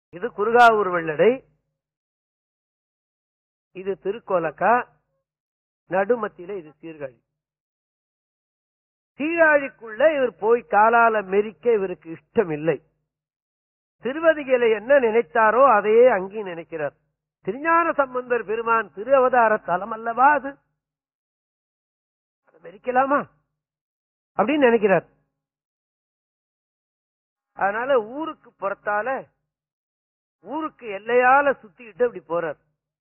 இது குருகாவூர் வெள்ளடை இது திருக்கோலக்கா நடுமத்தியில இது சீர்காழி சீர்காழிக்குள்ள இவர் போய் காலால மெரிக்க இவருக்கு இஷ்டம் இல்லை திருவதிகளை என்ன நினைத்தாரோ அதையே அங்கேயும் நினைக்கிறார் திருஞான சம்பந்தர் பெருமான் திரு அவதார தலம் அல்லவா அது அதை மெரிக்கலாமா அப்படின்னு நினைக்கிறார் அதனால ஊருக்கு புறத்தால ஊருக்கு எல்லையால சுத்திக்கிட்டு அப்படி போறார்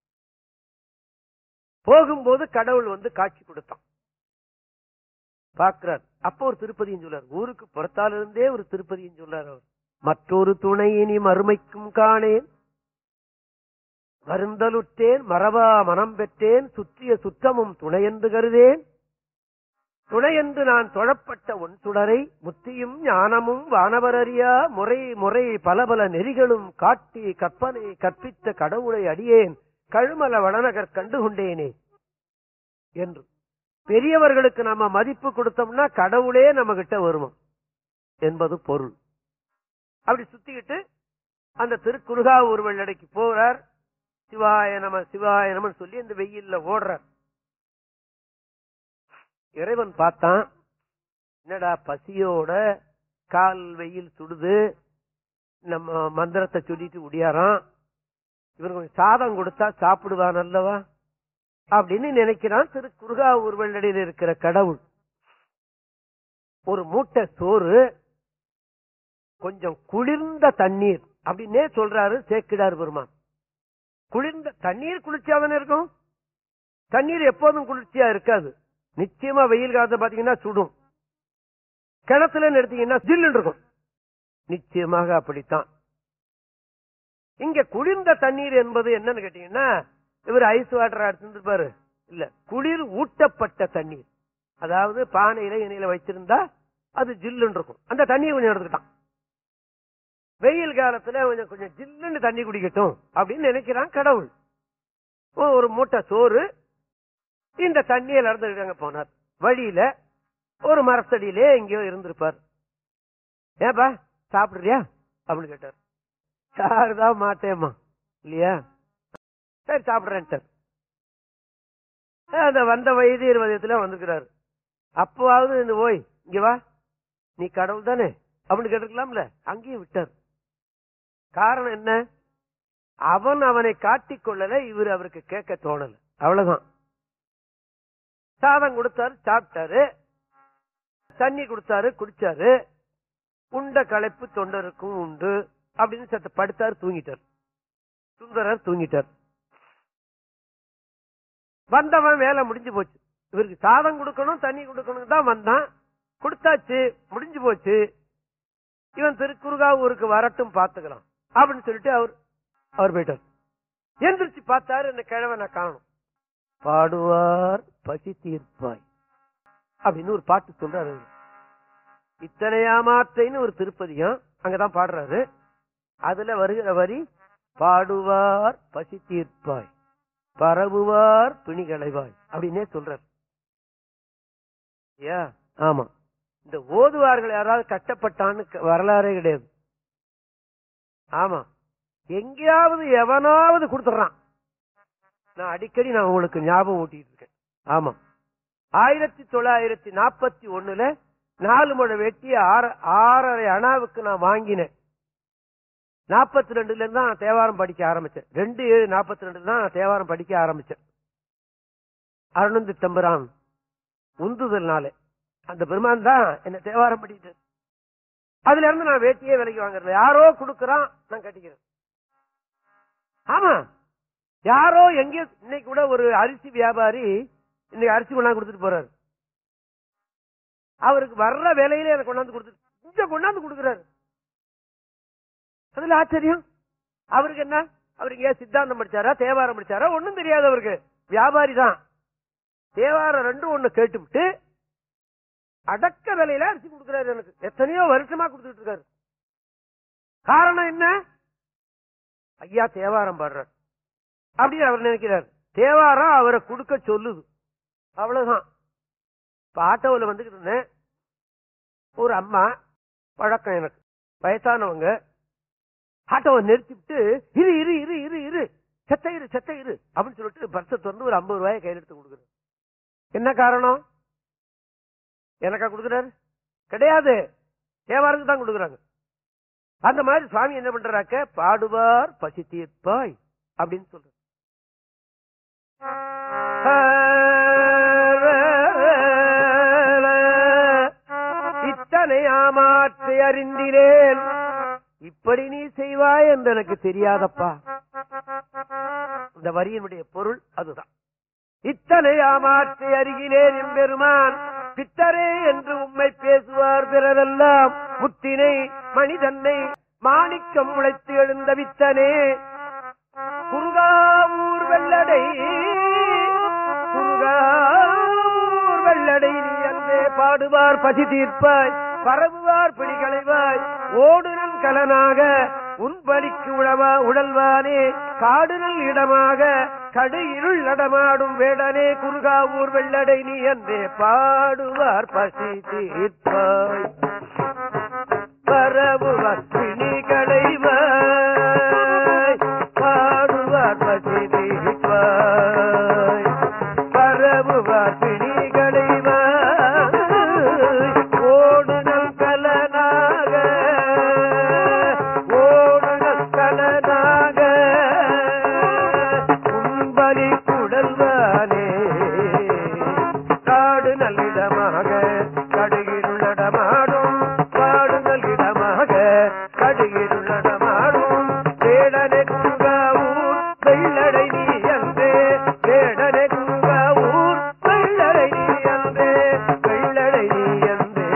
போகும்போது கடவுள் வந்து காட்சி கொடுத்தான் பார்க்கிறார் அப்போ ஒரு திருப்பதியும் சொல்றார் ஊருக்கு புறத்தால இருந்தே ஒரு திருப்பதியும் சொல்றார் அவர் மற்றொரு துணை இனி மறுமைக்கும் காணேன் வருந்தலுற்றேன் மறவா மனம் பெற்றேன் சுற்றிய சுற்றமும் துணையென்று கருதேன் துணையென்று நான் தொழப்பட்ட ஒன் சுடரை முத்தியும் ஞானமும் வானவரறியா முறை முறை பல பல நெறிகளும் காட்டி கற்பனை கற்பித்த கடவுளை அடியேன் கழுமல வளநகர் கண்டு கொண்டேனே என்று பெரியவர்களுக்கு நம்ம மதிப்பு கொடுத்தோம்னா கடவுளே நம்ம கிட்ட வருமா என்பது பொருள் அப்படி சுத்திக்கிட்டு அந்த திருக்குறுகாவூர் வெள்ளடைக்கு போறார் சிவாய நம சிவாய நமன்னு சொல்லி இந்த வெயில்ல ஓடுறார் இறைவன் பார்த்தான் என்னடா பசியோட கால் வெயில் சுடுது நம்ம மந்திரத்தை சொல்லிட்டு உடியாராம் இவன் கொஞ்சம் சாதம் கொடுத்தா சாப்பிடுவான் அல்லவா அப்படின்னு நினைக்கிறான் திரு குருகாவூர் வெள்ளடியில் இருக்கிற கடவுள் ஒரு மூட்டை சோறு கொஞ்சம் குளிர்ந்த தண்ணீர் அப்படின்னே சொல்றாரு சேக்கிடார் பெருமான் குளிர்ந்த தண்ணீர் குளிர்ச்சியாதானே இருக்கும் தண்ணீர் எப்போதும் குளிர்ச்சியா இருக்காது நிச்சயமா வெயில் காலத்தை பாத்தீங்கன்னா சுடும் கிணத்துல எடுத்தீங்கன்னா ஜில்லுன்னு இருக்கும் நிச்சயமாக அப்படித்தான் இங்க குளிர்ந்த தண்ணீர் என்பது என்னன்னு கேட்டீங்கன்னா இவர் ஐஸ் வாட்டர் எடுத்துருப்பாரு இல்ல குளிர் ஊட்டப்பட்ட தண்ணீர் அதாவது பானையில இணையில வச்சிருந்தா அது ஜில்லுன்னு இருக்கும் அந்த தண்ணியை கொஞ்சம் எடுத்துக்கிட்டான் வெயில் காலத்துல கொஞ்சம் கொஞ்சம் ஜில்லுன்னு தண்ணி குடிக்கட்டும் அப்படின்னு நினைக்கிறான் கடவுள் ஓ, ஒரு மூட்டை சோறு இந்த தண்ணியில இருந்து அங்க போனார் வழியில ஒரு மரத்தடியிலே எங்கேயோ இருந்திருப்பார் ஏப்பா சாப்பிடுறியா அப்படின்னு கேட்டார் சாருதான் மாட்டேம்மா இல்லையா சரி சாப்பிடுறேன்ட்டார் அந்த வந்த வயது இருபதத்துல வந்திருக்கிறாரு அப்போவாவது இந்த ஓய் இங்க வா நீ கடவுள் தானே அப்படின்னு கேட்டிருக்கலாம்ல அங்கேயும் விட்டார் காரணம் என்ன அவன் அவனை காட்டிக் கொள்ளல இவர் அவருக்கு கேட்க தோணல அவ்வளவுதான் சாதம் கொடுத்தாரு சாப்பிட்டாரு தண்ணி கொடுத்தாரு குடிச்சாரு உண்ட களைப்பு தொண்டருக்கும் உண்டு அப்படின்னு சத்த படுத்தாரு தூங்கிட்டார் சுந்தரர் தூங்கிட்டார் வந்தவன் வேலை முடிஞ்சு போச்சு இவருக்கு சாதம் கொடுக்கணும் தண்ணி கொடுக்கணும் தான் வந்தான் கொடுத்தாச்சு முடிஞ்சு போச்சு இவன் திருக்குறுகாவூருக்கு வரட்டும் பாத்துக்கலாம் அப்படின்னு சொல்லிட்டு அவர் அவர் போயிட்டார் எந்திரிச்சு பார்த்தாரு இந்த கிழவனை காணும் பாடுவார் பசி தீர்ப்பாய் அப்படின்னு ஒரு பாட்டு சொல்றாரு அவரு. இத்தனை ஏமாத்தைன்னு ஒரு திருப்பதியும் அங்கதான் பாடுறாரு அதுல வருகிற வரி பாடுவார் பசி தீர்ப்பாய் பரவுவார் பிணிகளைவாய் அப்படின்னே சொல்றார் ஏ ஆமா இந்த ஓதுவார்கள் யாராவது கஷ்டப்பட்டான்னு க- வரலாறே கிடையாது ஆமா எங்கேயாவது எவனாவது கொடுத்துறான் நான் அடிக்கடி நான் உங்களுக்கு ஞாபகம் ஊட்டிட்டு இருக்கேன் ஆமா ஆயிரத்தி தொள்ளாயிரத்தி நாற்பத்தி ஒண்ணுல நாலு முழ வெட்டி ஆற- ஆறரை அணாவுக்கு நான் வாங்கினேன் நாற்பத்தி ரெண்டுல இருந்து தான் நான் தேவாரம் படிக்க ஆரம்பிச்சேன் ரெண்டு ஏழு நாற்பத்தி ரெண்டுல தான் நான் தேவாரம் படிக்க ஆரம்பிச்சேன் அருணந்தி தம்புரான் உந்துதல்னால அந்த பெருமான் தான் என்ன தேவாரம் படிக்கிட்டு அதுல இருந்து நான் வேட்டியே விலைக்கு வாங்குறது யாரோ கொடுக்கறான் நான் கட்டிக்கிறேன் ஆமா யாரோ எங்கேயோ இன்னைக்கு கூட ஒரு அரிசி வியாபாரி இன்னைக்கு அரிசி கொண்டாந்து கொடுத்துட்டு போறாரு அவருக்கு வர்ற விலையில எனக்கு கொண்டாந்து கொடுத்துட்டு இங்க கொண்டாந்து கொடுக்குறாரு அதுல ஆச்சரியம் அவருக்கு என்ன அவருக்கு ஏன் சித்தாந்தம் படிச்சாரா தேவாரம் படிச்சாரா ஒண்ணும் தெரியாது அவருக்கு வியாபாரி தான் தேவாரம் ரெண்டும் ஒண்ணு கேட்டுவிட்டு அடக்க விலையில அரிசி கொடுக்கிறாரு எனக்கு எத்தனையோ வருஷமா கொடுத்துட்டு இருக்காரு காரணம் என்ன ஐயா தேவாரம் பாடுறார் அப்படின்னு அவர் நினைக்கிறார் தேவாரம் அவரை கொடுக்க சொல்லுது அவ்வளவுதான் இப்ப ஆட்டோவில் வந்துகிட்டு இருந்தேன் ஒரு அம்மா பழக்கம் எனக்கு வயசானவங்க ஆட்டோவை நிறுத்திவிட்டு இரு இரு இரு இரு இரு செத்த இரு செத்த இரு அப்படின்னு சொல்லிட்டு பர்ஸை திறந்து ஒரு ஐம்பது ரூபாயை கையில் எடுத்து கொடுக்குறாரு என்ன காரணம் எனக்கா கொடுக்குறாரு கிடையாது தேவாரத்துக்கு தான் கொடுக்குறாங்க அந்த மாதிரி சுவாமி என்ன பண்றாக்க பாடுவார் பசி தீர்ப்பாய் அப்படின்னு சொல்ற இத்தனை ஆமாற்றை அறிந்தினேன் இப்படி நீ செய்வாய் என்று எனக்கு தெரியாதப்பா இந்த வரியினுடைய பொருள் அதுதான் இத்தனை ஆமாற்றை அறிகினேன் எம்பெருமான் பித்தரே என்று உம்மை பேசுவார் பிறரெல்லாம் முத்தினை மனிதன்னை மாணிக்கம் முளைத்து எழுந்த வித்தனே குருகாவூர் வெள்ளடை குருகாவூர் வெள்ளடை நீ அன்றே பாடுவார் பசி தீர்ப்பாய் பரவுவார் பிடிகளைவாய் ஓடுனல் கலனாக உன்பலிக்கு உழவா உடல்வானே காடுனல் இடமாக கடு இருள் நடமாடும் வேடனே குருகாவூர் வெள்ளடை நீ அன்றே பாடுவார் பசி தீர்ப்பாய் பரவுவார் பிணிகளைவாய் பாடுவார் பசி தீர்ப்பாய் பரவுவார் பிணிகளைவாய் ஓடுனல் கலனாக ஓடுனல் கலனாக உன்பலி குடல்வானே காடு நல்லிடமாக கடுகிருள்ளடமாடும் காடு நல்லிடமாக கடுகிருள்ளடமாடும் வேடனை குங்காவூர் வெள்ளடை நீ அன்றே வேடனை குங்காவூர் வெள்ளடை நீ அன்றே வெள்ளடை நீ அன்றே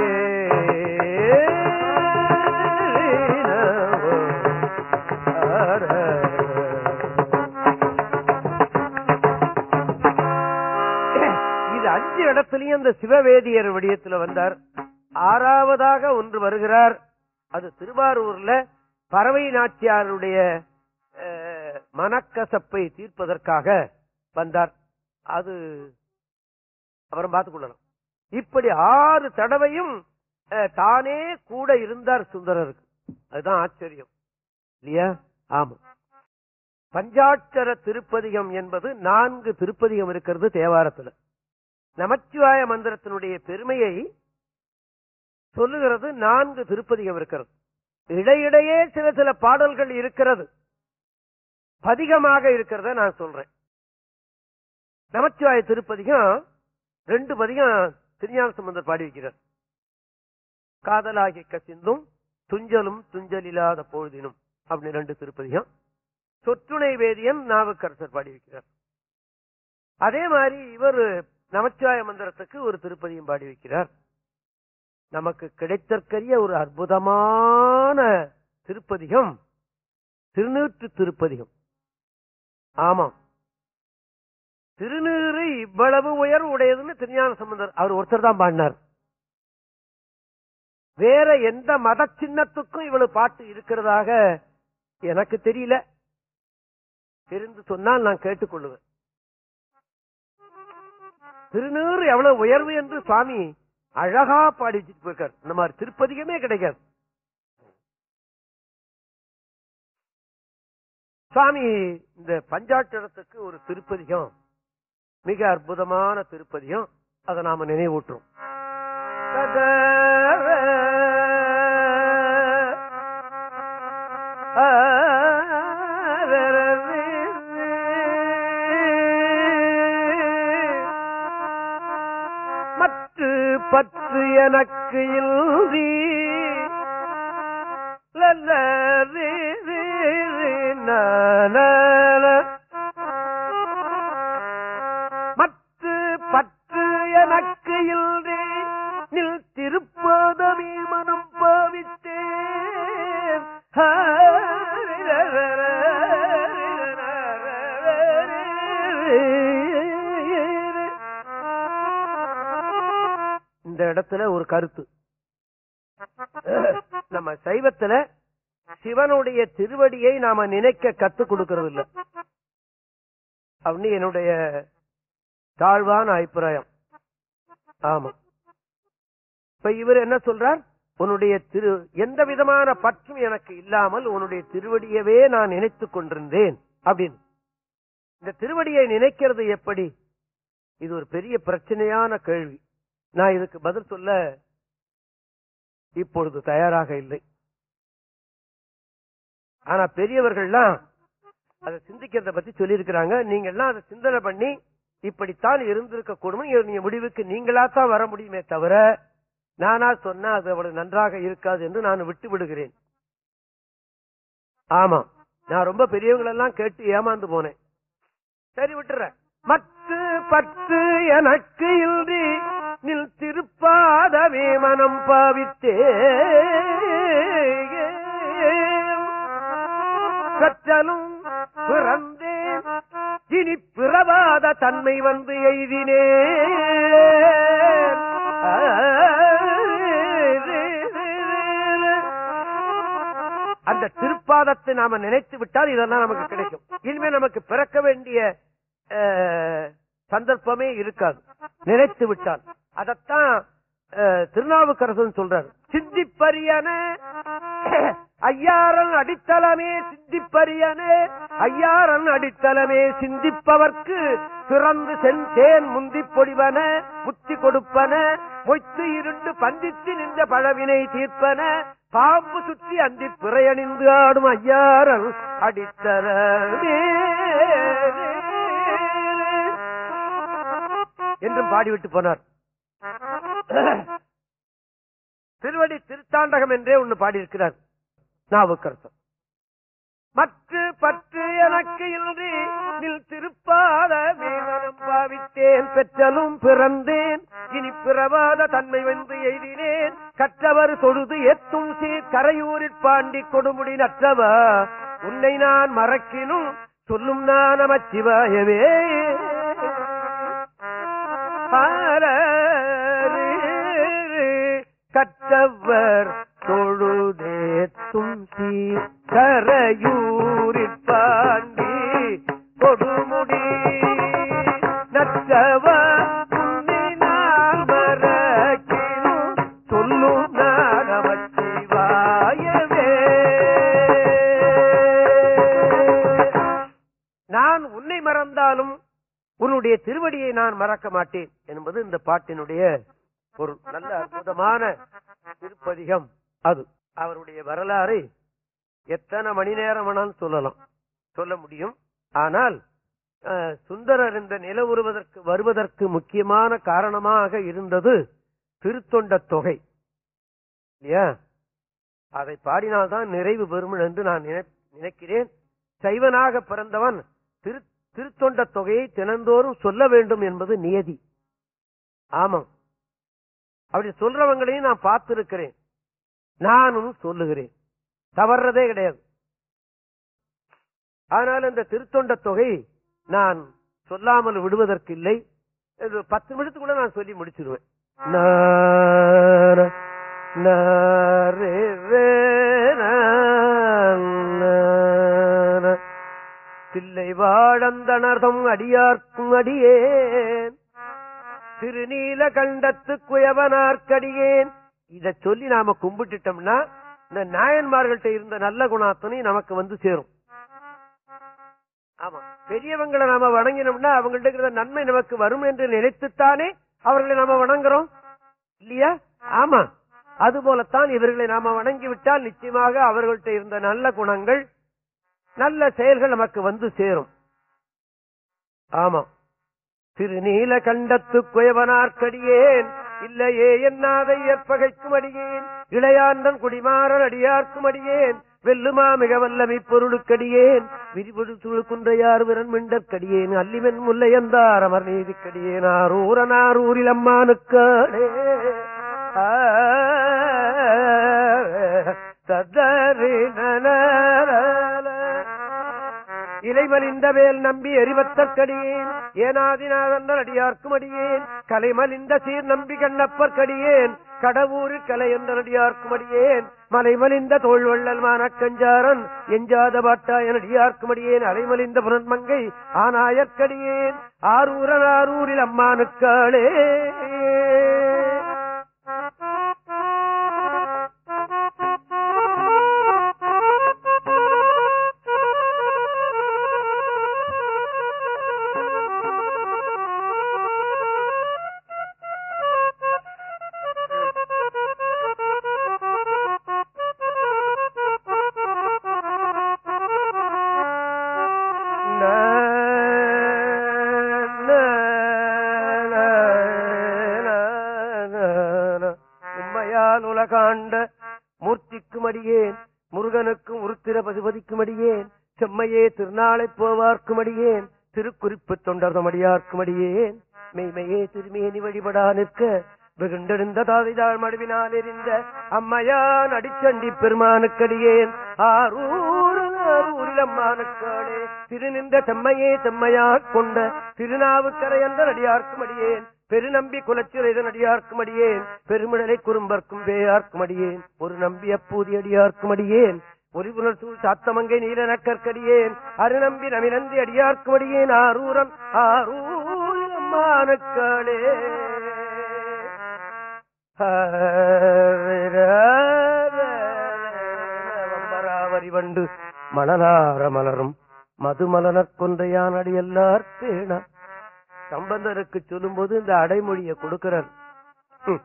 இது அஞ்சு இடத்துலயும் அந்த சிவவேதியர் விடயத்துல வந்தார் ஆறாவதாக ஒன்று வருகிறார் அது திருவாரூர்ல பறவை நாச்சியாருடைய அஹ், மனக்கசப்பை தீர்ப்பதற்காக வந்தார் அது அப்புறம் பார்த்துக் கொள்ளலாம் இப்படி ஆறு தடவையும் அஹ், தானே கூட இருந்தார் சுந்தரருக்கு அதுதான் ஆச்சரியம் இல்லையா ஆமா பஞ்சாட்சர திருப்பதிகம் என்பது நான்கு திருப்பதிகம் இருக்கிறது தேவாரத்துல நமச்சிவாய மந்திரத்தினுடைய பெருமையை சொல்லுகிறது நான்கு திருப்பதிகம் இருக்கிறது இடையிடையே சில சில பாடல்கள் இருக்கிறது பதிகமாக இருக்கிறத நான் சொல்றேன் நமச்சிவாய திருப்பதிகம் ரெண்டு பதிகம் திருஞான சம்பந்தர் பாடி வைக்கிறார் காதலாகி கசிந்தும் துஞ்சலும் துஞ்சலில்லாத பொழுதினும் அப்படின்னு ரெண்டு திருப்பதிகம் சொற்றுணை வேதியன் நாவுக்கரசர் பாடி வைக்கிறார் அதே மாதிரி இவர் நமச்சிவாய மந்திரத்துக்கு ஒரு திருப்பதியும் பாடி வைக்கிறார் நமக்கு கிடைத்தற்கரிய ஒரு அற்புதமான திருப்பதிகம் திருநூற்று திருப்பதிகம் ஆமாம் திருநீறு இவ்வளவு உயர்வு உடையதுன்னு திருஞான சம்பந்தர் அவர் ஒருத்தர் தான் பாடினார் வேற எந்த மத சின்னத்துக்கும் இவ்வளவு பாட்டு இருக்கிறதாக எனக்கு தெரியல தெரிந்து சொன்னால் நான் கேட்டுக்கொள்ளுவேன் திருநீறு எவ்வளவு உயர்வு என்று சுவாமி அழகா பாடி வச்சுட்டு போயிருக்கார் இந்த மாதிரி திருப்பதிகமே கிடைக்காது சுவாமி இந்த பஞ்சாட்சரத்துக்கு ஒரு திருப்பதிகம் மிக அற்புதமான திருப்பதிகம் அதை நாம நினைவூட்டுறோம் மற்று பற்று எனக்கு இல்தி லல்லரி ரி ரி நனல. மற்று பற்று எனக்கு இல்தி நில் திருப்பதமே மனம் பாவித்தேன் இந்த இடத்துல ஒரு கருத்து நம்ம சைவத்துல சிவனுடைய திருவடியை நாம நினைக்க கத்துக் கொடுக்கறது இல்ல அப்படின்னு என்னுடைய தாழ்வான அபிப்பிராயம் ஆமா இப்ப இவர் என்ன சொல்றார் உன்னுடைய திரு எந்த விதமான பற்றும் எனக்கு இல்லாமல் உன்னுடைய திருவடியவே நான் நினைத்துக் கொண்டிருந்தேன் அப்படின்னு இந்த திருவடியை நினைக்கிறது எப்படி இது ஒரு பெரிய பிரச்சனையான கேள்வி நான் இதுக்கு பதில் சொல்ல இப்பொழுது தயாராக இல்லை ஆனா பெரியவர்கள்லாம் அதை சிந்திக்கிறத பத்தி சொல்லியிருக்கிறாங்க நீங்க எல்லாம் அதை சிந்தனை பண்ணி இப்படித்தான் இருந்திருக்க கூடும் நீங்க முடிவுக்கு நீங்களா தான் வர முடியுமே தவிர நானா சொன்னா அது அவ்வளவு நன்றாக இருக்காது என்று நான் விட்டு விடுகிறேன் ஆமா நான் ரொம்ப பெரியவங்களெல்லாம் கேட்டு ஏமாந்து போனேன் சரி விட்டுறேன் மற்ற பற்று எனக்கு இன்றி நில் திருப்பாதவே மனம் பாவித்தே கற்றலும் பிறந்தேன் இனி பிறவாத தன்மை வந்து எய்தினே அந்த திருப்பாதத்தை நாம நினைத்து விட்டால் இதெல்லாம் நமக்கு கிடைக்கும் இனிமே நமக்கு பிறக்க வேண்டிய அஹ், சந்தர்ப்பமே இருக்காது நினைத்து விட்டால் அதத்தான் அஹ், திருநாவுக்கரசன் சொல்றார் சிந்திப்பரியன ஐயாரன் அடித்தளமே சிந்திப்பரியனே ஐயாரன் அடித்தளமே சிந்திப்பவர்க்கு பிறந்து செந்தேன் முந்தி பொடிவன முத்தி கொடுப்பன மொய்த்து இருண்டு பந்தித்து நின்ற பழவினை தீர்ப்பன பாம்பு சுற்றி அந்தி பிறையணிந்து ஆடும் ஐயாரன் அடித்தளமே என்றும் பாடிவிட்டு போனார் திருவடி திருத்தாண்டகம் என்றே ஒன்று பாடியிருக்கிறார் நாவுக்கரசர் மற்ற பற்று எனக்கு இன்றி நில் திருப்பாத மேவனம் பாவித்தேன் பெற்றலும் பிறந்தேன் இனி பிறவாத தன்மை வந்து எய்தினேன் கற்றவர் தொழுது எத்தும் சீர் கரையூரிற் பாண்டி கொடுமுடி நற்றவா உன்னை நான் மறக்கினும் சொல்லும் நான் நமச்சிவாயவே கற்றவர் தொழுதேத்தும் சீர் கரையூரிற் பாண்டி கொடுமுடி நற்றவா உன்னை நான் மறக்கினும் சொல்லும் நான் நமச்சிவாயவே நான் உன்னை மறந்தாலும் உன்னுடைய திருவடியை நான் மறக்க மாட்டேன் என்பது இந்த பாட்டினுடைய ஒரு நல்ல அற்புதமான திருப்பதிகம் அது அவருடைய வரலாறு எத்தனை மணி நேரம் வேணாலும் சொல்லலாம் சொல்ல முடியும் ஆனால் அஹ், சுந்தரர் இந்த நில உருவதற்கு வருவதற்கு முக்கியமான காரணமாக இருந்தது திருத்தொண்ட தொகை இல்லையா அதை பாடினால்தான் நிறைவு பெறும் என்று நான் நினை- நினைக்கிறேன் சைவனாக பிறந்தவன் திரு திருத்தொண்ட தொகையை தினந்தோறும் சொல்ல வேண்டும் என்பது நியதி ஆமாம் அப்படி சொல்றவங்களையும் நான் பார்த்திருக்கிறேன் நானும் சொல்லுகிறேன் தவறதே கிடையாது ஆனால் இந்த திருத்தொண்ட தொகை நான் சொல்லாமல் விடுவதற்கு இல்லை இது பத்து நிமிஷத்துக்குள்ள நான் சொல்லி முடிச்சிருவேன் நார, நாரே, ரே, நார. தில்லை வாழந்தனர்தம் அடியார்க்கும் அடியேன் திருநீல கண்டத்து குயவனார்க்கடியேன் இத சொல்லி நாம கும்பிட்டுட்டோம்னா இந்த நாயன்மார்கள்ட்ட இருந்த நல்ல குணாத்தனை நமக்கு வந்து சேரும் ஆமா பெரியவங்களை நாம வணங்கினோம்னா அவங்கள்ட்ட இருக்கிற நன்மை நமக்கு வரும் என்று நினைத்துத்தானே அவர்களை நாம வணங்குறோம் இல்லையா ஆமா அது போலத்தான் இவர்களை நாம வணங்கி விட்டால் நிச்சயமாக அவர்கள்ட்ட இருந்த நல்ல குணங்கள் நல்ல செயல்கள் நமக்கு வந்து சேரும் ஆமா திருநீல கண்டத்து குயவனார்க்கடியேன் இல்லையே என்னாதை ஏற்பகைக்கும் அடியேன் இளையாண்டன் குடிமாறன் அடியார்க்கும் அடியேன் வெல்லுமா மிக வல்லமை பொருளுக்கடியேன் விரிபடு துழுக்குன்றையார் விரன் மிண்டற்கடியேன் அல்லிவன் முல்லையந்தார் அமர் நீதிக்கடியேன் ஆரூரனாரூரில் அம்மானுக்காடே ததறி இலைமலிந்த வேல் நம்பி எரிவத்தற்கடியேன் ஏனாதிநாதன் அடியார்க்கும் அடியேன் கலைமலிந்த சீர் நம்பி கண்ணப்பற்கடியேன் கடவுரில் கலை என்ற அடியார்க்கும் அடியேன் மலைமலிந்த தோல்வள்ளல் மானக்கஞ்சாரன் எஞ்சாத பாட்டாயன் அடியார்க்கும் அடியேன் அலைமலிந்த புனன்மங்கை ஆனாயற்கடியேன் ஆரூரன் ஆரூரில் அம்மானுக்காளே பசுபதிக்குமடியேன் செம்மையே திருநாளை போவார்க்குமடியேன் திருக்குறிப்பு தொண்டர்தமடியார்க்குமடியேன் மெய்மையே திருமேனி வழிபடா நிற்க வெகுண்டெழுந்த தாவிதாள் மடுவினால் எரிந்த அம்மையான் அடிச்சண்டி பெருமானுக்கடியேன் ஆரூர் ஆரூரில் அம்மானுக்காளே திருநின்ற செம்மையே செம்மையாக் கொண்ட திருநாவுக்கரையந்த நடிகார்க்கும் அடியேன் பெருநம்பி குலச்சிறைத நடிகார்க்கும் அடியேன் பெருமிடலை குறும்பர்க்கும் பேயார்க்கும் அடியேன் ஒரு நம்பி அப்பூதி அடியார்க்கும் அடியேன் ஒலிபுணர் சூழ் சாத்தமங்கை நீலநக்கற்கடியேன் அருநம்பி நமினந்தி அடியார்க்கும் அடியேன் ஆரூரம் ஆரூரில் அம்மானுக்காளே வம்பராவரி வண்டு மணலார மலரும் மதுமலனற் கொன்றையான் அடியல்லார் பேண சம்பந்தருக்கு சொல்லும்போது இந்த அடைமொழியை கொடுக்கிறார் ஹம்.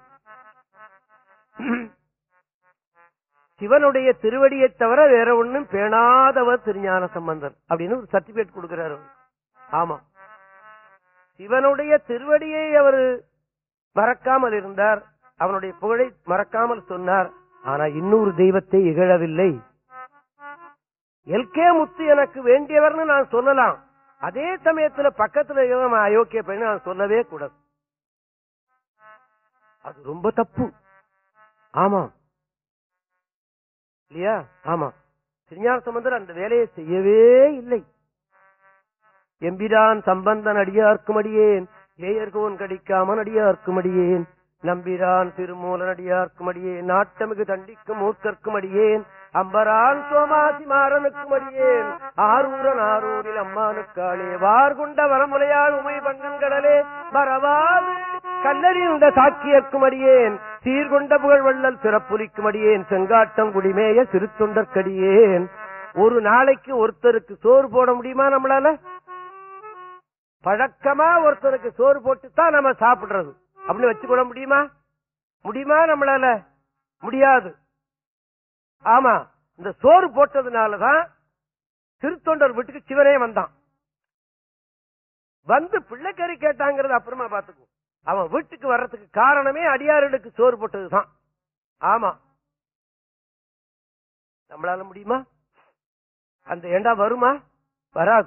சிவனுடைய திருவடியை தவிர வேற ஒண்ணும் பேணாதவர் திருஞான சம்பந்தர் அப்படின்னு ஒரு சர்டிபிகேட் கொடுக்கிறார் அவர். ஆமா சிவனுடைய திருவடியை அவர் மறக்காமல் இருந்தார் அவனுடைய புகழை மறக்காமல் சொன்னார் ஆனா இன்னொரு தெய்வத்தை இகழவில்லை எல்கே முத்து எனக்கு வேண்டியவர்னு நான் சொல்லலாம் அதே சமயத்துல பக்கத்துல இருக்கிறவன் அயோக்கிய பையன் நான் சொல்லவே கூடாது அது ரொம்ப தப்பு ஆமா இல்லையா ஆமா திருஞான சம்பந்தர் அந்த வேலையை செய்யவே இல்லை எம்பிரான் சம்பந்தன் அடியார்க்கும் அடியேன் ஏயர்கோன் கடிக்காமன் அடியார்க்கும் அடியேன் நம்பிரான் திருமூலன் அடியார்க்கும் அடியேன் நாட்டமிகு தண்டிக்கும் மூர்க்கர்க்கும் அடியேன் அம்பரான் சோமாசி மாறனுக்கும் அடியேன் ஆரூரன் ஆரூரில் அம்மானுக்காளே வார்குண்ட வரமுலையாள் உமை பங்கன் கடலே வரவாது கல்லறிந்த சாக்கியர்க்கும் அடியேன் சீர்கொண்ட புகழ் வள்ளல் சிறப்புலிக்கும் அடியேன் செங்காட்டம் குடிமேய சிறுத்தொண்டற்கடியேன் ஒரு நாளைக்கு ஒருத்தருக்கு சோறு போட முடியுமா நம்மளால பழக்கமா ஒருத்தருக்கு சோறு போட்டு தான் நம்ம சாப்பிடுறது அப்படின்னு வச்சுக்கொள்ள முடியுமா முடியுமா நம்மளால முடியாது ஆமா இந்த சோறு போட்டதுனாலதான் திருத்தொண்டர் வீட்டுக்கு சிவனே வந்தான் வந்து பிள்ளைக்கறி கேட்டாங்கிறது அப்புறமா பாத்துக்குவோம் அவன் வீட்டுக்கு வர்றதுக்கு காரணமே அடியார்களுக்கு சோறு போட்டதுதான் ஆமா நம்மளால முடியுமா அந்த ஏண்டா வருமா வராது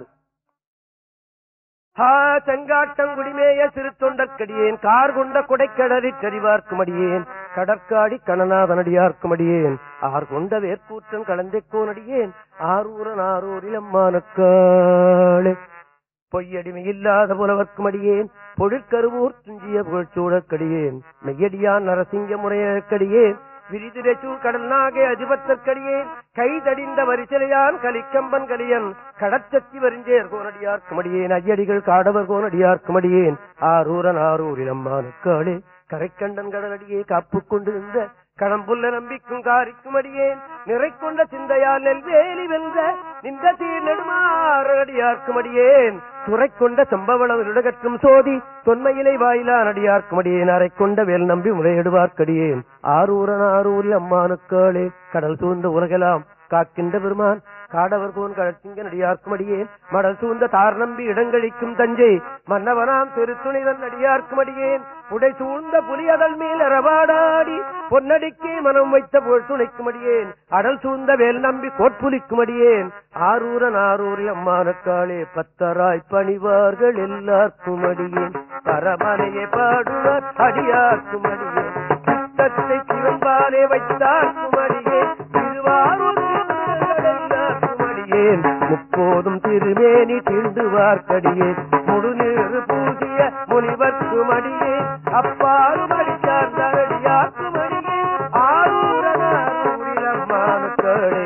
ஹா செங்காட்டங்குடிமேய சிறுத்தொண்டற்கடியேன் கார் கொண்ட கொடைக்கடறி கரிவார்க்கும் அடியேன் கடற்காடி கணநாதனடியார்க்கும் அடியேன் ஆர் கொண்ட வேர்க்கூற்றம் கலந்தைக்கோன் அடியேன் ஆரூரன் ஆரூரில் அம்மானுக்காளே பொய்யடிமை இல்லாத புலவர்க்கும் அடியேன் பொழிற்கருவூர் துஞ்சிய புகழ்ச்சூழற்கடியேன் மெய்யடியான் நரசிங்க முறையற்கடியேன் விரிதிரைச்சூர் கடல் நாகே அதிபத்தற்கடியேன் கைதடிந்த வரிசலையான் கலிக்கம்பன் கலியன் கடச்சத்தி வரிஞ்சேர் கோனடியார் குமடியேன் ஐயடிகள் காடவர் கோனடியார் குமடியேன் ஆரூரன் ஆரூரில் அம்மானுக்காளே கரைக்கண்டன் கடலடியே காப்பு கொண்டு இருந்த கடம்புல்ல நம்பிக்கும் காரிக்கும் அடியேன் நிறை கொண்ட சிந்தையால் நெல்வேலி வென்ற நின்ற சீர் நெடுமாறடியார்க்கும் அடியேன் துறை கொண்ட செம்பவளம் விருடகற்றும் சோதி தொன்மையிலை வாயிலா நடியார்க்கும் அடியேன் அறை கொண்ட வேல் நம்பி முறையிடுவார்க்கடியேன் ஆரூரன் ஆரூரில் அம்மானுக்காளே கடல் சூழ்ந்த உலகெல்லாம் காக்கின்ற பெருமான் காடவர் கோன் கழற்சிங்க நடியார்க்கும் அடியேன் மடல் சூழ்ந்த தார் நம்பி இடங்கழிக்கும் தஞ்சை மன்னவனாம் திருத்துணிவன் நடியார்க்கும் அடியேன் புடை சூழ்ந்த புலியதல் மேல் அரபாடாடி பொன்னடிக்கே மனம் வைத்த புகழ் துணைக்கும் அடியேன் அடல் சூழ்ந்த வேல் நம்பி கோட்புலிக்கும் அடியேன் ஆரூரன் ஆரூரில் அம்மானக்காளே பத்தராய் பணிவார்கள் எல்லார்க்கும் அடியேன் பரமனையே பாடுவார் அடியார்க்கும் அடியேன் சித்தத்தை சிவம்பாலே வைத்தார்க்கும் அடியேன் திருவாரூர் திருநகரெல்லார்க்கும் அடியேன் முப்போதும் திருமேனி தீண்டுவார்க்கடியேன் முழுநீறு பூசிய முனிவர்க்கும் அடியேன் அப்பாரும் அடித்தார் அடியார்க்கும் அடியேன் ஆரூரன் ஆரூரில் அம்மானுக்களே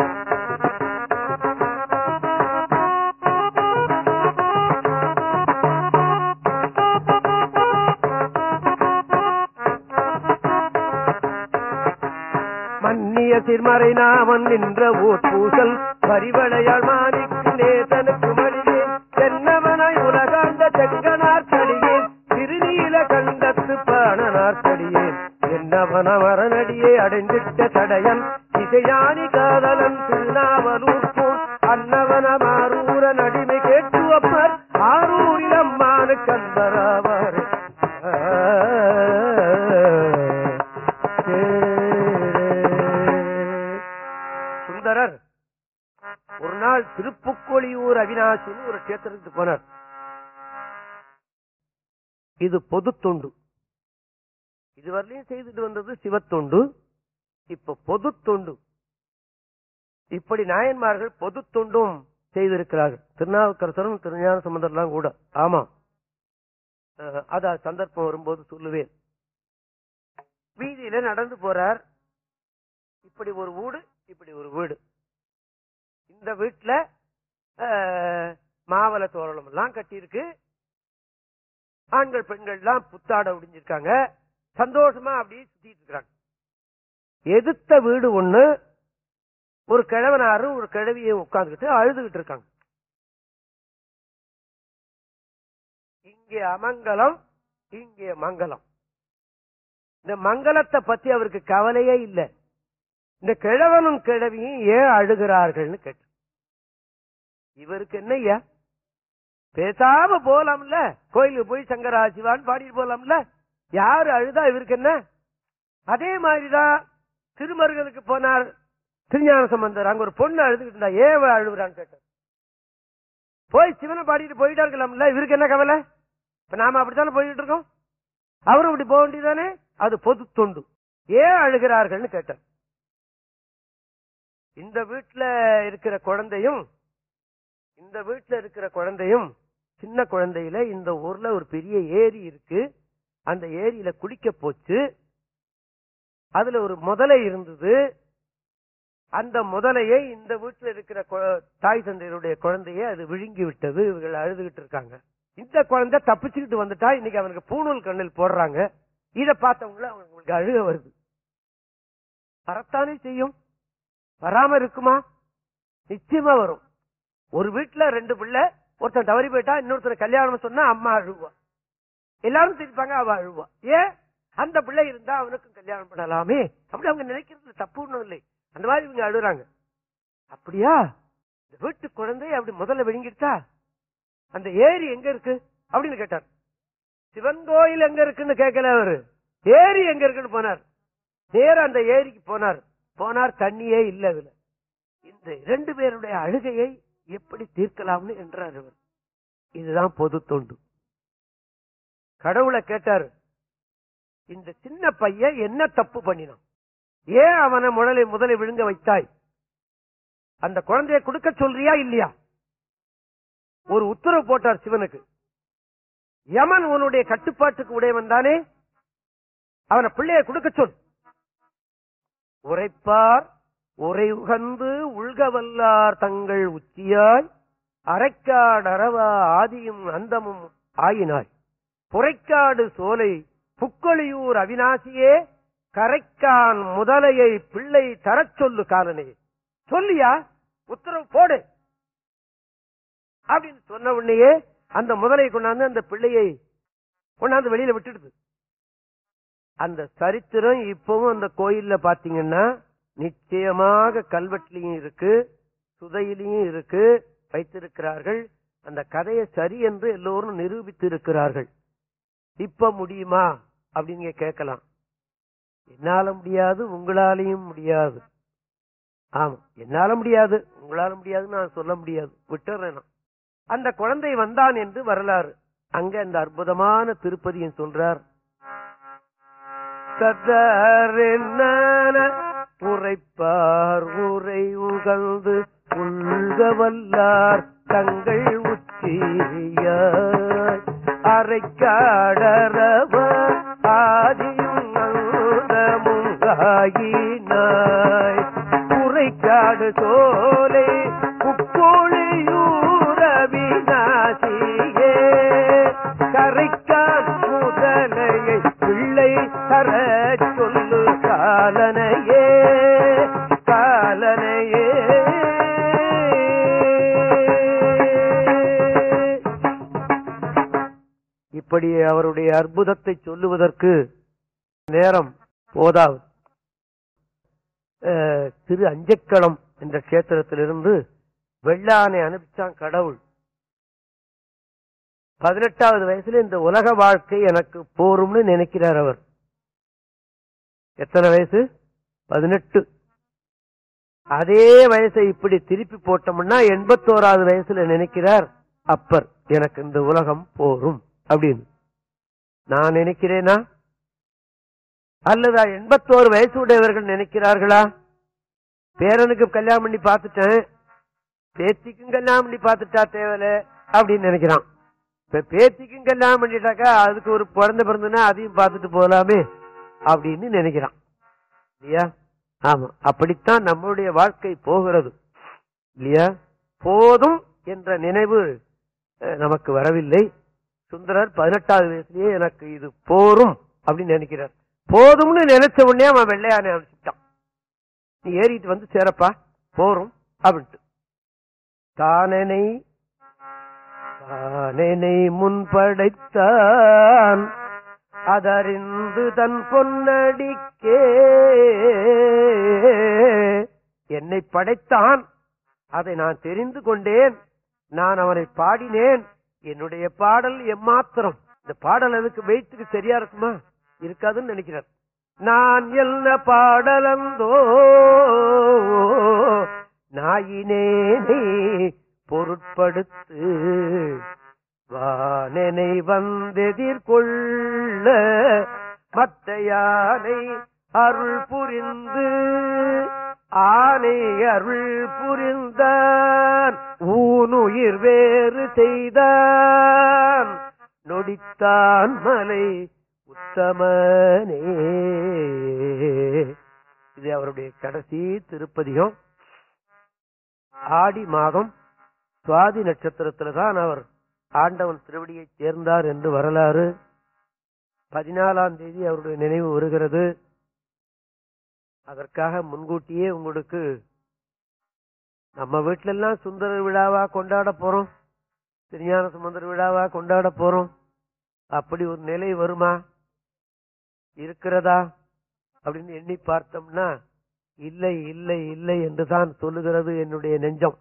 மன்னிய சிறுமறை நாமன் நின்ற ஊர் பூசல் பரிவளையாள் மாணிக்கு நேசனுக்கு மடியே தென்னவனாய் உலகாண்ட செங்கனார் கடியேன் திருநீல கண்டத்து பாணனார் கடியேன் என்னவன மரணடியே அடைந்திட்ட தடையன் இசையானி காதலன் திருநாவலூர் போன் அன்னவன மாரூர நடிமை கேட்டுவப்பர் ஆரூரில் அம்மானு கந்தராவார் சுந்தரர் ஒரு நாள் திருப்புக்கொழியூர் அவினாசின்னு ஒரு கேத்திரத்துக்கு போனார் இது பொது தொண்டு இதுவரையிலும் செய்துட்டு வந்தது சிவத்தொண்டு இப்ப பொது தொண்டு இப்படி நாயன்மார்கள் பொது தொண்டும் செய்திருக்கிறார்கள் திருநாவுக்கரசரும் திருஞான சம்பந்தர்லாம் கூட ஆமா அஹ், அத சந்தர்ப்பம் வரும்போது சொல்லுவேன் வீதியில நடந்து போறார் இப்படி ஒரு வீடு இப்படி ஒரு வீடு இந்த வீட்டுல அஹ், மாவள தோரணம் எல்லாம் கட்டியிருக்கு ஆண்கள் பெண்கள் எல்லாம் புத்தாட உடிஞ்சிருக்காங்க சந்தோஷமா அப்படியே சுத்திட்டு இருக்காங்க எதிர்த்த வீடு ஒண்ணு ஒரு கிழவனாரும் ஒரு கிழவியும் உட்கார்ந்துகிட்டு அழுதுகிட்டு இருக்காங்க இங்கே அமங்கலம் இங்கே மங்கலம் இந்த மங்களத்தை பத்தி அவருக்கு கவலையே இல்லை இந்த கிழவனும் கிழவியும் ஏன் அழுகிறார்கள்னு கேட்டு இவருக்கு என்ன ஐயா பேசாம போலாம்ல கோயிலுக்கு போய் சங்கரா சிவான்னு பாடிட்டு போலாம்ல யாரு அழுதா இவருக்கு என்ன அதே மாதிரிதான் திருமருகனுக்கு போனார் திருஞான சம்பந்தர் அங்க ஒரு பொண்ணு அழுதுகிட்டு இருந்தா ஏன் இவ அழுகுறான்னு கேட்டார் போய் சிவனை பாடிட்டு போயிட்டா இருக்கலாம்ல இவருக்கு என்ன கவலை இப்ப நாம அப்படித்தானே போயிட்டு இருக்கோம் அவரும் இப்படி போக வேண்டியதானே அது பொது தொண்டு ஏன் அழுகிறார்கள்னு கேட்டார் இந்த வீட்டுல இருக்கிற குழந்தையும் இந்த வீட்டுல இருக்கிற குழந்தையும் சின்ன குழந்தையில இந்த ஊர்ல ஒரு பெரிய ஏரி இருக்கு அந்த ஏரியில குளிக்க போச்சு அதுல ஒரு முதலை இருந்தது அந்த முதலையை இந்த வீட்டுல இருக்கிற கொ- தாய் தந்தையருடைய குழந்தையை அது விழுங்கி விட்டது இவர்கள் அழுதுகிட்டு இருக்காங்க இந்த குழந்தை தப்பிச்சுக்கிட்டு வந்துட்டா இன்னைக்கு அவனுக்கு பூணூல் கண்ணில் போடுறாங்க இத பார்த்தவங்கள அவங்களுக்கு அழுக வருது வரத்தானே செய்யும் வராம இருக்குமா நிச்சயமா வரும் ஒரு வீட்டுல ரெண்டு பிள்ளை ஒருத்தன் தவறி போயிட்டா இன்னொருத்தர் கல்யாணம் சொன்னா அம்மா அழுவா எல்லாரும் சிரிப்பாங்க அவ அழுவா ஏன் அந்த பிள்ளை இருந்தா அவனுக்கும் கல்யாணம் பண்ணலாமே அப்படி அவங்க நினைக்கிறது தப்பு ஒண்ணும் இல்லை அந்த மாதிரி இவங்க அழுறாங்க அப்படியா இந்த வீட்டு குழந்தை அப்படி முதல்ல விழுங்கிடுச்சா அந்த ஏரி எங்க இருக்கு அப்படின்னு கேட்டார் சிவன் கோயில் எங்க இருக்குன்னு கேட்கல அவரு ஏரி எங்க இருக்குன்னு போனார் நேரா அந்த ஏரிக்கு போனார் போனார் தண்ணியே இல்ல அதுல இந்த இரண்டு பேருடைய அழுகையை எப்படி தீர்க்கலாம்னு என்றார் அவர் இதுதான் பொது தொண்டு கடவுளை கேட்டாரு இந்த சின்ன பையன் என்ன தப்பு பண்ணினான் ஏன் அவனை முதலை முதலை விழுங்க வைத்தாய் அந்த குழந்தையை கொடுக்க சொல்றியா இல்லையா ஒரு உத்தரவு போட்டார் சிவனுக்கு யமன் உன்னுடைய கட்டுப்பாட்டுக்கு உடையவன் தானே அவனை பிள்ளைய கொடுக்க சொல் உரைப்பார் உரை உகந்து உள்கவல்லார் தங்கள் உச்சியாய் அரைக்காடரவா ஆதியும் அந்தமும் ஆயினாய் புரைக்காடு சோலை புக்கொழியூர் அவிநாசியே கரைக்கான் முதலையை பிள்ளை தரச் சொல்லு காலனே சொல்லியா உத்தரவு போடு அப்படின்னு சொன்ன உடனேயே அந்த முதலை கொண்டாந்து அந்த பிள்ளையை கொண்டாந்து வெளியில விட்டுடுது அந்த சரித்திரம் இப்பவும் அந்த கோயில்ல பாத்தீங்கன்னா நிச்சயமாக கல்வெட்டிலையும் இருக்கு சுதையிலையும் இருக்கு வைத்திருக்கிறார்கள் அந்த கதையை சரி என்று எல்லோரும் நிரூபித்து இருக்கிறார்கள் இப்ப முடியுமா அப்படின்னு நீங்க கேட்கலாம் என்னால முடியாது உங்களாலையும் முடியாது ஆமா என்னால முடியாது உங்களால முடியாதுன்னு நான் சொல்ல முடியாது விட்டுறேன் நான். அந்த குழந்தை வந்தான் என்று வரலாறு அங்க அந்த அற்புதமான திருப்பதியும் சொல்றார் சதரென்ன உரைப்பார் உரை உகழ்ந்து உள்க வல்லார் தங்கள் உச்சியாய் அரைக்காடரவ ஆதியும் அந்தமுங்காயினாய் உரைக்காடு சோலை குக்கோழியூரவிநாசியே கரைக்கான் முதலையை பிள்ளை தர சொல்லு காலனையே காலனையே இப்படி அவருடைய அற்புதத்தை சொல்லுவதற்கு நேரம் போதாது அஹ், திரு அஞ்சக்களம் என்ற கஷேத்திரத்திலிருந்து வெள்ளானை அனுப்பிச்சான் கடவுள் பதினெட்டாவது வயசுல இந்த உலக வாழ்க்கை எனக்கு போரும்னு நினைக்கிறார் அவர் எத்தனை வயசு பதினெட்டு அதே வயசை இப்படி திருப்பி போட்டோம்னா எண்பத்தோராவது வயசுல நினைக்கிறார் அப்பர் எனக்கு இந்த உலகம் போரும் அப்படின்னு நான் நினைக்கிறேனா அல்லது எண்பத்தோரு வயசு உடையவர்கள் நினைக்கிறார்களா பேரனுக்கு கல்யாணம் பண்ணி பார்த்துட்டேன் பேத்திக்கும் கல்யாணம் பண்ணி பார்த்துட்டா தேவையில்ல அப்படின்னு நினைக்கிறான் இப்ப பேத்திக்கும் கல்யாணம் பண்ணிட்டாக்கா அதுக்கு ஒரு குழந்தை பிறந்தனா அதையும் பார்த்துட்டு போகலாமே அப்படின்னு நினைக்கிறான் இல்லையா ஆமா அப்படித்தான் நம்மளுடைய வாழ்க்கை போகிறது இல்லையா போதும் என்ற நினைவு அஹ், நமக்கு வரவில்லை சுந்தரர் பதினெட்டாவது வயசுலயே எனக்கு இது போரும் அப்படின்னு நினைக்கிறார் போதும்னு நினைச்ச உடனே அவன் வெள்ளையானை அனுப்பிச்சிட்டான் நீ ஏறிட்டு வந்து சேரப்பா போரும் அப்படின்ட்டு தானனை தானனை முன்படைத்தான் அதறிந்து தன் பொன்னடிக்கே என்னை படைத்தான் அதை நான் தெரிந்து கொண்டேன் நான் அவனை பாடினேன் என்னுடைய பாடல் எம்மாத்திரம் இந்த பாடல் அதுக்கு வெயிட்டுக்கு சரியா இருக்குமா இருக்காதுன்னு நினைக்கிறார் நான் என்ன பாடலந்தோ நாயினேனே பொருட்படுத்து வானனை வந்தெதிர்கொள்ள மத்த யானை அருள் புரிந்து ஆனை அருள் புரிந்தான் ஊனுயிர் வேறு செய்தான் நொடித்தான் மலை உத்தமனே இது அவருடைய கடைசி திருப்பதிகம் ஆடி மாதம் சுவாதி நட்சத்திரத்துல தான் அவர் ஆண்டவன் திருவடியை சேர்ந்தார் என்று வரலாறு பதினாலாம் தேதி அவருடைய நினைவு வருகிறது அதற்காக முன்கூட்டியே உங்களுக்கு நம்ம வீட்ல எல்லாம் சுந்தர விழாவா கொண்டாட போறோம் திருஞான சுமந்தர் விழாவா கொண்டாட போறோம் அப்படி ஒரு நிலை வருமா இருக்கிறதா அப்படின்னு எண்ணி பார்த்தோம்னா இல்லை இல்லை இல்லை என்றுதான் சொல்லுகிறது என்னுடைய நெஞ்சம்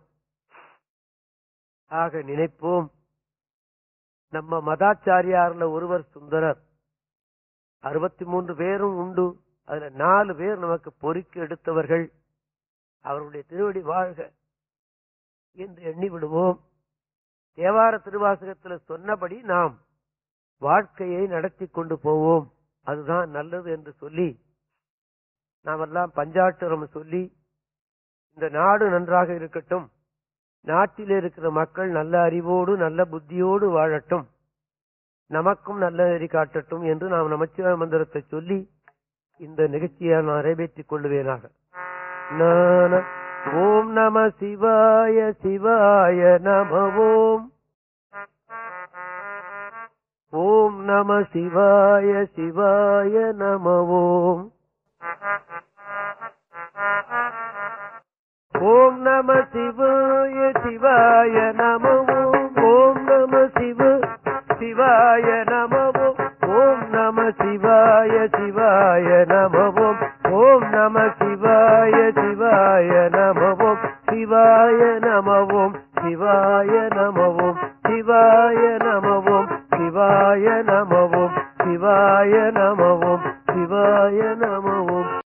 ஆக நினைப்போம் நம்ம மதாச்சாரியார்ல ஒருவர் சுந்தரர் அறுபத்தி மூன்று பேரும் உண்டு அதுல நாலு பேர் நமக்கு பொறுக்கி எடுத்தவர்கள் அவருடைய திருவடி வாழ்க என்று எண்ணி விடுவோம் தேவார திருவாசகத்துல சொன்னபடி நாம் வாழ்க்கையை நடத்தி கொண்டு போவோம் அதுதான் நல்லது என்று சொல்லி நாமெல்லாம் பஞ்சாட்சரம் சொல்லி இந்த நாடு நன்றாக இருக்கட்டும் நாட்டில் இருக்கிற மக்கள் நல்ல அறிவோடு நல்ல புத்தியோடு வாழட்டும் நமக்கும் நல்ல நெறி காட்டட்டும் என்று நாம் நமச்சிவாய மந்திரத்தை சொல்லி இந்த நிகழ்ச்சியை நான் நிறைவேற்றிக் கொள்ளுவேனாக நான ஓம் நம சிவாய சிவாய நம ஓம் ஓம் நம சிவாய சிவாய நம ஓம் ஓம் நம சிவாய சிவாய நம ஓம் ஓம் நம சிவ சிவாய நம ஓம் ஓம் நம சிவாய சிவாய நம ஓம் ஓம் நம சிவாய சிவாய நம ஓம் சிவாய நம ஓம் சிவாய நம ஓம் சிவாய நம ஓம் சிவாய நம ஓம் சிவாய நம ஓம் சிவாய நம ஓம்